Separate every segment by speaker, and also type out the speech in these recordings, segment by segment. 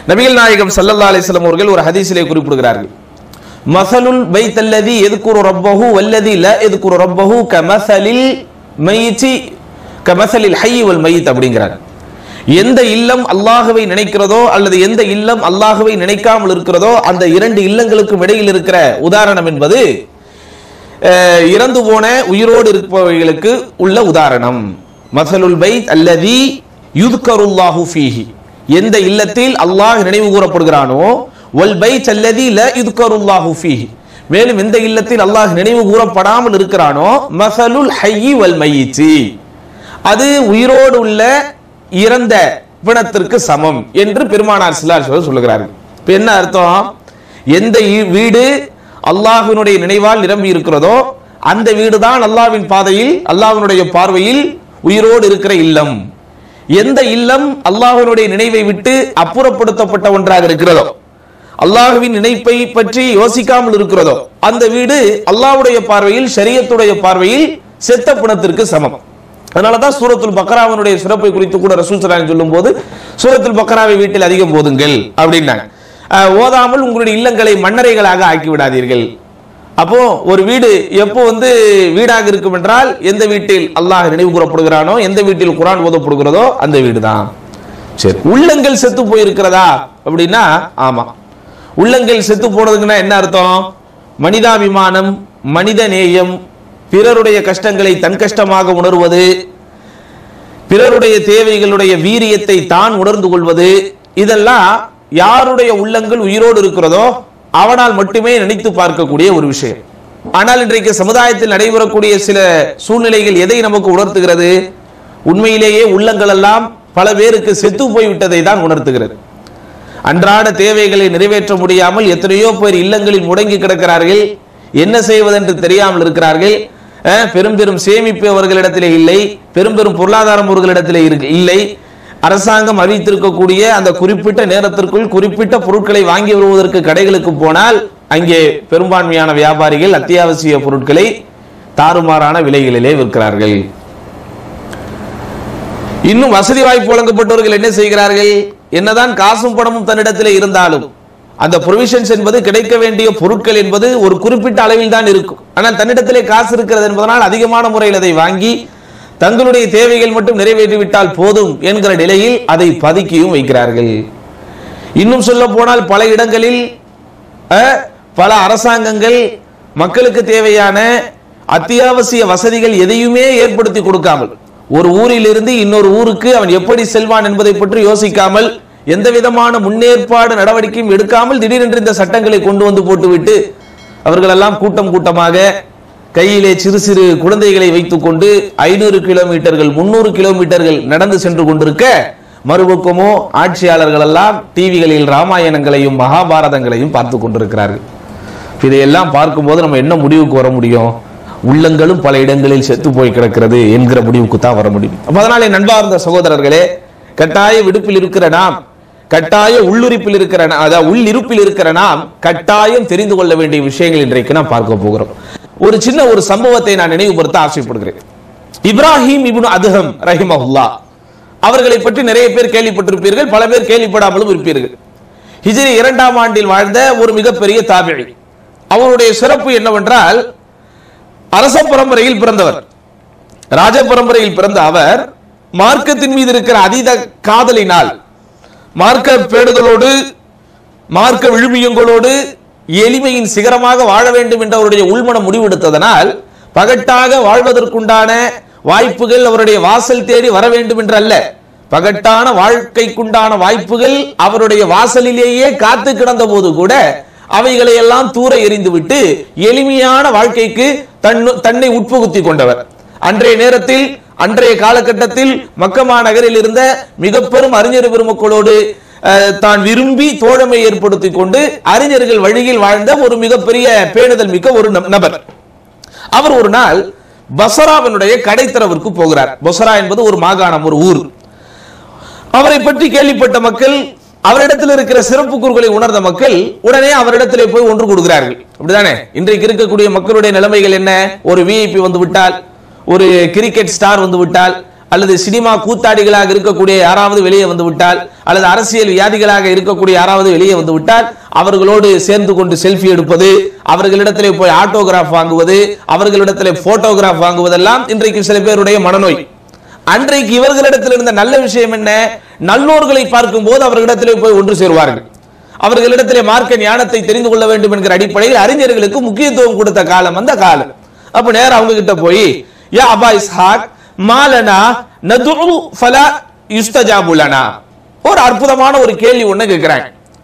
Speaker 1: நபிகள் நாயகம் ஸல்லல்லாஹு அலைஹி வஸல்லம் அவர்கள் ஒரு ஹதீஸிலே குறிப்பிடுகிறார்கள் மசலுல் பைத்தல்லதி எதுக்குரு ரப்பஹு வல்லதி ல எதுக்குரு ரப்பஹு கமசலில் மையிச்சி கமசலில் ஹை வல் மைத் அப்படிங்கிறார் எந்த இல்லம் அல்லாஹுவை நினைக்கிறதோ அல்லது எந்த இல்லம் அல்லாஹுவை நினைக்காமல் இருக்கிறதோ அந்த இரண்டு இல்லங்களுக்கும் இடையில் இருக்கிற உதாரணம் என்பது அஹ், இறந்து போன உயிரோடு இருப்பவர்களுக்கு உள்ள உதாரணம் மசலுல் பைத் அல்லதி யுத்கருல்லாஹு ஃபீஹி எந்த இல்லத்தில் அல்லாஹ் நினைவு கூறப்படுகிறானோ வல் பைத் அல்லதி ல யுத்கருல்லாஹு ஃபீஹி மேலும் எந்த இல்லத்தில் அல்லாஹ் நினைவு கூறப்படாமல் இருக்கிறானோ மசலுல் ஹய்யி வல் மையிச்சி அது உயிரோடு உள்ள இறந்த பிணத்திற்கு சமம் என்று பெருமானார் சிலார் சொல்லுகிறார்கள் இப்ப என்ன அர்த்தம் எந்த இ- வீடு அல்லாஹ்வினுடைய நினைவால் நிரம்பி இருக்கிறதோ அந்த வீடு தான் அல்லாஹ்வின் பாதையில் அல்லாஹ்வினுடைய பார்வையில் உயிரோடு இருக்கிற இல்லம் எந்த இல்லம் அல்லாஹ்வினுடைய நினைவை விட்டு அப்புறப்படுத்தப்பட்ட ஒன்றாக இருக்கிறதோ அல்லாஹ்வின் நினைப்பை பற்றி யோசிக்காமல் இருக்கிறதோ அந்த வீடு அல்லாஹ்வுடைய பார்வையில் ஷரியத்துடைய பார்வையில் செத்த பிணத்திற்கு சமம் அதனாலதான் சூரத்துல் பக்ராவினுடைய சிறப்பை குறித்து கூட ரசூல் சலான் சொல்லும் போது சூரத்துல் பக்ராவை வீட்டில் அதிகம் போதுங்கள் அப்படின்னாங்க அஹ், ஓதாமல் உங்களுடைய இல்லங்களை மண்ணறைகளாக ஆக்கி விடாதீர்கள் அப்போ ஒரு வீடு எப்போ வந்து வீடாக இருக்கும் என்றால் எந்த வீட்டில் அல்லாஹ் நினைவு கூறப்படுகிறானோ எந்த வீட்டில் குரான் ஓதப்படுகிறதோ அந்த வீடு தான் சரி உள்ளங்கள் செத்து போயிருக்கிறதா அப்படின்னா ஆமா உள்ளங்கள் செத்து போனதுக்குன்னா என்ன அர்த்தம் மனிதாபிமானம் மனித நேயம் பிறருடைய கஷ்டங்களை தன் கஷ்டமாக உணர்வது பிறருடைய தேவைகளுடைய வீரியத்தை தான் உணர்ந்து கொள்வது இதெல்லாம் யாருடைய உள்ளங்கள் உயிரோடு இருக்கிறதோ அவனால் மட்டுமே நினைத்து பார்க்கக்கூடிய ஒரு விஷயம் ஆனால் இன்றைக்கு சமுதாயத்தில் நடைபெறக்கூடிய சில சூழ்நிலைகள் எதை நமக்கு உணர்த்துகிறது உண்மையிலேயே உள்ளங்கள் எல்லாம் பல பேருக்கு செத்து போய்விட்டதை தான் உணர்த்துகிறது அன்றாட தேவைகளை நிறைவேற்ற முடியாமல் எத்தனையோ பேர் இல்லங்களில் முடங்கி கிடக்கிறார்கள் என்ன செய்வதென்று தெரியாமல் இருக்கிறார்கள் அஹ், பெரும் பெரும் சேமிப்பு அவர்களிடத்திலே இல்லை பெரும் பெரும் பொருளாதாரம் அவர்களிடத்திலே இருக்கு இல்லை அரசாங்கம் அறிவித்திருக்கக்கூடிய அந்த குறிப்பிட்ட நேரத்திற்குள் குறிப்பிட்ட பொருட்களை வாங்கி வருவதற்கு கடைகளுக்கு போனால் அங்கே பெரும்பான்மையான வியாபாரிகள் அத்தியாவசிய பொருட்களை தாறுமாறான விலைகளிலே விற்கிறார்கள் இன்னும் வசதி வாய்ப்பு வழங்கப்பட்டவர்கள் என்ன செய்கிறார்கள் என்னதான் காசும் பணமும் தன்னிடத்திலே இருந்தாலும் அந்த ப்ரொவிஷன்ஸ் என்பது கிடைக்க வேண்டிய பொருட்கள் என்பது ஒரு குறிப்பிட்ட அளவில் தான் இருக்கும் ஆனால் தன்னிடத்திலே காசு இருக்கிறது என்பதனால் அதிகமான முறையில் அதை வாங்கி தங்களுடைய தேவைகள் மட்டும் நிறைவேற்றிவிட்டால் போதும் என்கிற நிலையில் அதை பதுக்கியும் வைக்கிறார்கள் இன்னும் சொல்ல போனால் பல இடங்களில் அஹ், பல அரசாங்கங்கள் மக்களுக்கு தேவையான அத்தியாவசிய வசதிகள் எதையுமே ஏற்படுத்தி கொடுக்காமல் ஒரு ஊரில் இருந்து இன்னொரு ஊருக்கு அவன் எப்படி செல்வான் என்பதை பற்றி யோசிக்காமல் எந்த விதமான முன்னேற்பாடு நடவடிக்கையும் எடுக்காமல் திடீரென்று இந்த சட்டங்களை கொண்டு வந்து போட்டுவிட்டு அவர்களெல்லாம் கூட்டம் கூட்டமாக கையிலே சிறு சிறு குழந்தைகளை வைத்துக்கொண்டு ஐநூறு கிலோமீட்டர்கள் முன்னூறு கிலோமீட்டர்கள் நடந்து சென்று கொண்டிருக்க மறுபக்கமோ ஆட்சியாளர்கள் எல்லாம் டிவிகளில் ராமாயணங்களையும் மகாபாரதங்களையும் பார்த்து கொண்டிருக்கிறார்கள் இதையெல்லாம் பார்க்கும்போது நம்ம என்ன முடிவுக்கு வர முடியும் உள்ளங்களும் பல இடங்களில் செத்து போய் கிடக்கிறது என்கிற முடிவுக்கு தான் வர முடியும் அப்ப அதனால என் நண்பார்ந்த சகோதரர்களே கட்டாய விடுப்பில் இருக்கிற நாம் கட்டாய உள்ளுறுப்பில் இருக்கிற நா- அதாவது உள்ளிருப்பில் இருக்கிற நாம் கட்டாயம் தெரிந்து கொள்ள வேண்டிய விஷயங்கள் இன்றைக்கு நாம் பார்க்க போகிறோம் ஒரு சின்ன ஒரு சம்பவத்தை நான் நினைவுபடுத்த ஆசைப்படுகிறேன் இப்ராஹிம் இப்னு அதுஹம் ரஹிமஹுல்லா அவர்களை பற்றி நிறைய பேர் கேள்விப்பட்டிருப்பீர்கள் பல பேர் கேள்விப்படாமலும் இருப்பீர்கள் ஹிஜ்ரி இரண்டாம் ஆண்டில் வாழ்ந்த ஒரு மிகப்பெரிய தாபிழி அவருடைய சிறப்பு என்னவென்றால் அரச பரம்பரையில் பிறந்தவர் ராஜ பரம்பரையில் பிறந்த அவர் மார்க்கத்தின் மீது இருக்கிற அதீத காதலினால் மார்க்க பேடுதலோடு மார்க்க விழுமியங்களோடு எளிமையின் சிகரமாக வாழ வேண்டும் என்ற அவருடைய உள்மனம் முடிவெடுத்ததனால் பகட்டாக வாழ்வதற்குண்டான வாய்ப்புகள் அவருடைய வாசல் தேடி வர வேண்டும் என்று அல்ல பகட்டான வாழ்க்கைக்குண்டான வாய்ப்புகள் அவருடைய வாசலிலேயே காத்து கிடந்த போது கூட அவைகளை எல்லாம் தூர எறிந்துவிட்டு எளிமையான வாழ்க்கைக்கு தன்னு- தன்னை உட்புகுத்தி கொண்டவர் அன்றைய நேரத்தில் அன்றைய காலகட்டத்தில் மக்கமா நகரில் இருந்த மிக பெரும் அறிஞர் பெருமக்களோடு அஹ், தான் விரும்பி தோழமை ஏற்படுத்திக் கொண்டு அறிஞர்கள் வழியில் வாழ்ந்த ஒரு மிகப்பெரிய பேணுதல் மிக்க ஒரு நப- நபர் அவர் ஒரு நாள் பசராவினுடைய கடைத்தரவிற்கு போகிறார் பசரா என்பது ஒரு மாகாணம் ஒரு ஊர் அவரை பற்றி கேள்விப்பட்ட மக்கள் அவரிடத்தில் இருக்கிற சிறப்பு கூறுகளை உணர்ந்த மக்கள் உடனே அவரிடத்திலே போய் ஒன்று கொடுக்கிறார்கள் அப்படிதானே இன்றைக்கு இருக்கக்கூடிய மக்களுடைய நிலைமைகள் என்ன ஒரு விஐபி வந்து விட்டால் ஒரு கிரிக்கெட் ஸ்டார் வந்து விட்டால் அல்லது சினிமா கூத்தாடிகளாக இருக்கக்கூடிய யாராவது வெளியே வந்து விட்டால் அல்லது அரசியல் வியாதிகளாக இருக்கக்கூடிய யாராவது வெளியே வந்து விட்டால் அவர்களோடு சேர்ந்து கொண்டு செல்ஃபி எடுப்பது அவர்களிடத்திலே போய் ஆட்டோகிராஃப் வாங்குவது அவர்களிடத்திலே போட்டோகிராஃப் வாங்குவதெல்லாம் இன்றைக்கு சில பேருடைய மனநோய் அன்றைக்கு இவர்களிடத்தில் இருந்த நல்ல விஷயம் என்ன நல்லோர்களை பார்க்கும் போது அவர்களிடத்திலே போய் ஒன்று சேருவார்கள் அவர்களிடத்திலே மார்க்க ஞானத்தை தெரிந்து கொள்ள வேண்டும் என்கிற அடிப்படையில் அறிஞர்களுக்கு முக்கியத்துவம் கொடுத்த காலம் அந்த காலம் அப்ப நேரம் அவங்க கிட்ட போய் யா அபா இஸ்ஹாக் மாலனா நதுஉ ஃபலா யுஸ்தஜாபு லனா ஒரு அற்புதமான ஒரு கேள்வி ஒண்ணு கேட்கிறாங்க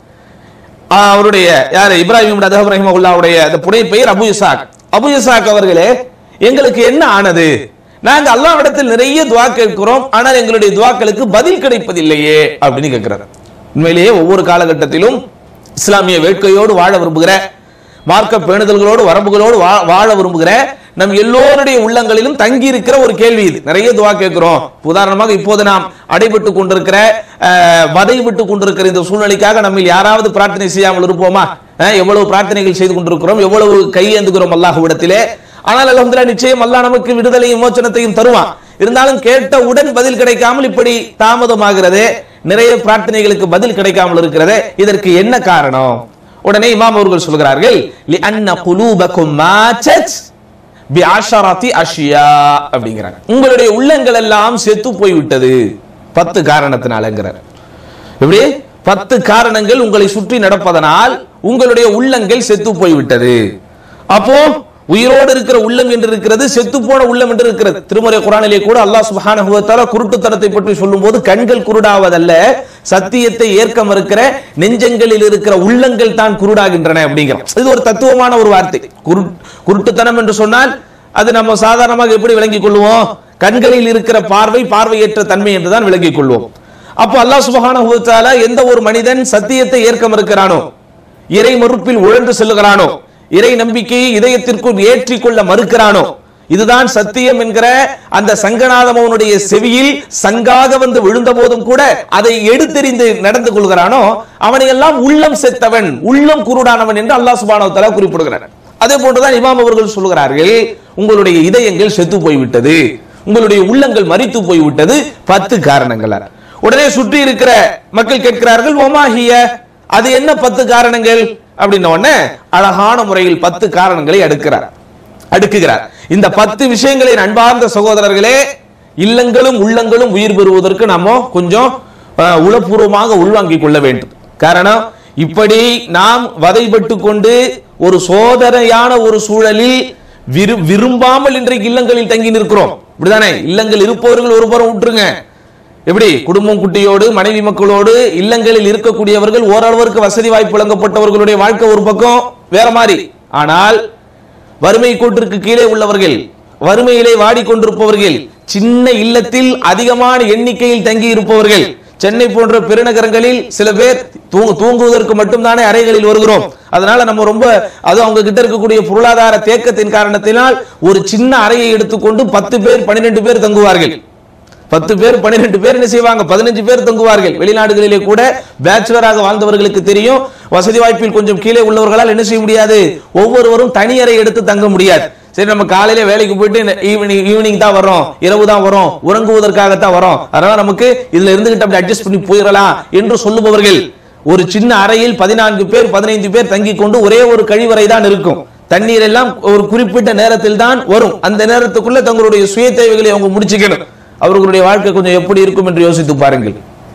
Speaker 1: ஆஹ் அவருடைய யாரு இப்ராஹிம் அதஹப் ரஹிமஹுல்லாவுடைய அந்த புனை பெயர் அபு இசாக் அபு இசாக் அவர்களே எங்களுக்கு என்ன ஆனது நாங்க அல்லாஹ்விடத்தில் நிறைய துவா கேட்கிறோம் ஆனால் எங்களுடைய துவாக்களுக்கு பதில் கிடைப்பதில்லையே அப்படின்னு கேட்கிறார் உண்மையிலேயே ஒவ்வொரு காலகட்டத்திலும் இஸ்லாமிய வேட்கையோடு வாழ விரும்புகிற மார்க்க பேணுதல்களோடு வரம்புகளோடு வா- வாழ விரும்புகிற நம் எல்லோருடைய உள்ளங்களிலும் தங்கி இருக்கிற ஒரு கேள்வி இது நிறைய துவா கேட்கிறோம் உதாரணமாக இப்போது நாம் அடைபட்டு கொண்டிருக்கிற அஹ், வதைபட்டு கொண்டிருக்கிற இந்த சூழ்நிலைக்காக நம்மில் யாராவது பிரார்த்தனை செய்யாமல் இருப்போமா அஹ், எவ்வளவு பிரார்த்தனைகள் செய்து கொண்டிருக்கிறோம் எவ்வளவு கையேந்துகிறோம் அல்லாஹ்விடத்திலே ஆனால் அல்ஹம்துலில்லாஹ் நிச்சயம் அல்லாஹ் நமக்கு விடுதலையும் மோச்சனத்தையும் தருவான் இருந்தாலும் கேட்டவுடன் பதில் கிடைக்காமல் இப்படி தாமதமாகிறது நிறைய பிரார்த்தனைகளுக்கு பதில் கிடைக்காமல் இருக்கிறது இதற்கு என்ன காரணம் உடனே இமாம் அவர்கள் சொல்கிறார்கள் லி அன்ன குலூபக்கும் மாச்சத் பி அஷரத்தி அஷியா அப்படிங்கிறாங்க உங்களுடைய உள்ளங்கள் எல்லாம் செத்து போய் விட்டது பத்து காரணத்தினாலங்கிறார் இப்படி பத்து காரணங்கள் உங்களை சுற்றி நடப்பதனால் உங்களுடைய உள்ளங்கள் செத்து போய் விட்டது அப்போ உயிரோடு இருக்கிற உள்ளம் என்று இருக்கிறது செத்து போன உள்ளம் என்று இருக்கிறது திருமறை குரானிலே கூட அல்லாஹ் சுப்ஹானஹு வ தஆலா குருட்டுத்தனத்தை பற்றி சொல்லும்போது கண்கள் குருடாவதல்ல சத்தியத்தை ஏற்க மறுக்கிற நெஞ்சங்களில் இருக்கிற உள்ளங்கள் தான் குருடாகின்றன அப்படிங்கிறோம் இது ஒரு தத்துவமான ஒரு வார்த்தை குரு குருட்டுத்தனம் என்று சொன்னால் அது நம்ம சாதாரணமாக எப்படி விளங்கிக் கொள்வோம் கண்களில் இருக்கிற பார்வை பார்வையற்ற தன்மை என்றுதான் விளங்கிக் கொள்வோம் அப்போ அல்லாஹ் சுப்ஹானஹு வ தஆலா எந்த ஒரு மனிதன் சத்தியத்தை ஏற்க மறுக்கிறானோ இறை மறுப்பில் உழன்று செல்லுகிறானோ இறை நம்பிக்கையை இதயத்திற்குள் ஏற்றிக்கொள்ள மறுக்கிறானோ இதுதான் சத்தியம் என்கிற அந்த சங்கநாதமவனுடைய செவியில் சங்காக வந்து விழுந்த போதும் கூட அதை எடுத்தெறிந்து நடந்து கொள்கிறானோ அவனை எல்லாம் உள்ளம் செத்தவன் உள்ளம் குருடானவன் என்று அல்லாஹ் சுப்ஹானஹு வ தஆலா குறிப்பிடுகிறார் அதே போன்றுதான் இமாம் அவர்கள் சொல்கிறார்கள் உங்களுடைய இதயங்கள் செத்து போய்விட்டது உங்களுடைய உள்ளங்கள் மரித்து போய்விட்டது பத்து காரணங்களால் உடனே சுற்றி இருக்கிற மக்கள் கேட்கிறார்கள் ஒமாஹிய அது என்ன பத்து காரணங்கள் அப்படின்ன உடனே அழகான முறையில் பத்து காரணங்களை அடுக்கிறார் அடுக்குகிறார் இந்த பத்து விஷயங்களை அன்பார்ந்த சகோதரர்களே இல்லங்களும் உள்ளங்களும் உயிர் பெறுவதற்கு நாம கொஞ்சம் அஹ், உளப்பூர்வமாக உள்வாங்கிக் கொள்ள வேண்டும் காரணம் இப்படி நாம் வதைபட்டு கொண்டு ஒரு சோதனையான ஒரு சூழலில் விரு- விரும்பாமல் இன்றைக்கு இல்லங்களில் தங்கி நிற்கிறோம் இப்படிதானே இல்லங்கள் இருப்பவர்கள் ஒரு புறம் விட்டுருங்க எப்படி குடும்பம் குட்டியோடு மனைவி மக்களோடு இல்லங்களில் இருக்கக்கூடியவர்கள் ஓரளவிற்கு வசதி வாய்ப்பு வழங்கப்பட்டவர்களுடைய வாழ்க்கை ஒரு பக்கம் வேற மாதிரி ஆனால் வறுமை கோட்டிற்கு கீழே உள்ளவர்கள் வறுமையிலே வாடிக்கொண்டிருப்பவர்கள் சின்ன இல்லத்தில் அதிகமான எண்ணிக்கையில் தங்கி இருப்பவர்கள் சென்னை போன்ற பெருநகரங்களில் சில பேர் தூங்கு தூங்குவதற்கு மட்டும்தானே அறைகளில் வருகிறோம் அதனால நம்ம ரொம்ப அது அவங்க கிட்ட இருக்கக்கூடிய பொருளாதார தேக்கத்தின் காரணத்தினால் ஒரு சின்ன அறையை எடுத்துக்கொண்டு பத்து பேர் பன்னிரெண்டு பேர் தங்குவார்கள் பத்து பேர் பன்னிரெண்டு பேர் என்ன செய்வாங்க பதினஞ்சு பேர் தங்குவார்கள் வெளிநாடுகளிலே கூட பேச்சுலராக வாழ்ந்தவர்களுக்கு தெரியும் வசதி வாய்ப்பில் கொஞ்சம் கீழே உள்ளவர்களால் என்ன செய்ய முடியாது ஒவ்வொருவரும் தனி அறை எடுத்து தங்க முடியாது சரி நம்ம காலையில வேலைக்கு போயிட்டு ஈவினிங் ஈவினிங் தான் வரோம் இரவு தான் வரோம் உறங்குவதற்காகத்தான் வரோம் அதனால நமக்கு இதுல இருந்துகிட்டு அப்படி அட்ஜஸ்ட் பண்ணி போயிடலாம் என்று சொல்லுபவர்கள் ஒரு சின்ன அறையில் பதினான்கு பேர் பதினைந்து பேர் தங்கி கொண்டு ஒரே ஒரு கழிவறை தான் இருக்கும் தண்ணீர் எல்லாம் ஒரு குறிப்பிட்ட நேரத்தில் தான் வரும் அந்த நேரத்துக்குள்ள தங்களுடைய சுய தேவைகளை அவங்க முடிச்சுக்கணும் அவர்களுடைய வாழ்க்கை கொஞ்சம் எப்படி இருக்கும் என்று யோசித்து பாருங்கள்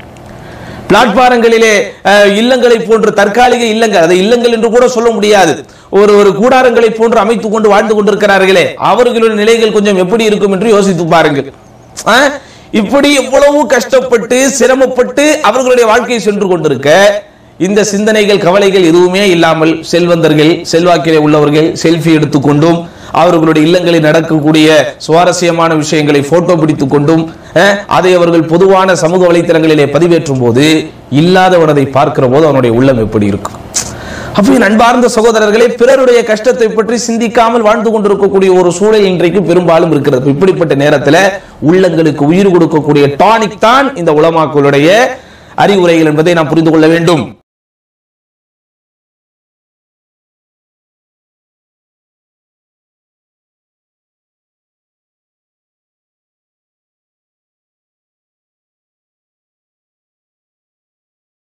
Speaker 1: பிளாட்பாரங்களிலே அஹ், இல்லங்களை போன்ற தற்காலிக இல்லங்கள் அதை இல்லங்கள் என்று கூட சொல்ல முடியாது ஒரு ஒரு கூடாரங்களை போன்று அமைத்துக் கொண்டு வாழ்ந்து கொண்டிருக்கிறார்களே அவர்களுடைய நிலைகள் கொஞ்சம் எப்படி இருக்கும் என்று யோசித்து பாருங்கள் அஹ், இப்படி எவ்வளவு கஷ்டப்பட்டு சிரமப்பட்டு அவர்களுடைய வாழ்க்கையை சென்று கொண்டிருக்க இந்த சிந்தனைகள் கவலைகள் எதுவுமே இல்லாமல் செல்வந்தர்கள் செல்வாக்கிலே உள்ளவர்கள் செல்ஃபி எடுத்துக்கொண்டும் அவர்களுடைய இல்லங்களில் நடக்கக்கூடிய சுவாரஸ்யமான விஷயங்களை போட்டோ பிடித்துக் கொண்டும் அஹ், அதை அவர்கள் பொதுவான சமூக வலைத்தளங்களிலே பதிவேற்றும் போது இல்லாதவனதை பார்க்கிற போது அவனுடைய உள்ளம் எப்படி இருக்கும் அப்ப என் அன்பார்ந்த சகோதரர்களே பிறருடைய கஷ்டத்தை பற்றி சிந்திக்காமல் வாழ்ந்து கொண்டிருக்கக்கூடிய ஒரு சூழல் இன்றைக்கு பெரும்பாலும் இருக்கிறது இப்படிப்பட்ட நேரத்துல உள்ளங்களுக்கு உயிர் கொடுக்கக்கூடிய டானிக் தான் இந்த உலமாக்களுடைய அறிவுரைகள் என்பதை நாம் புரிந்து கொள்ள வேண்டும்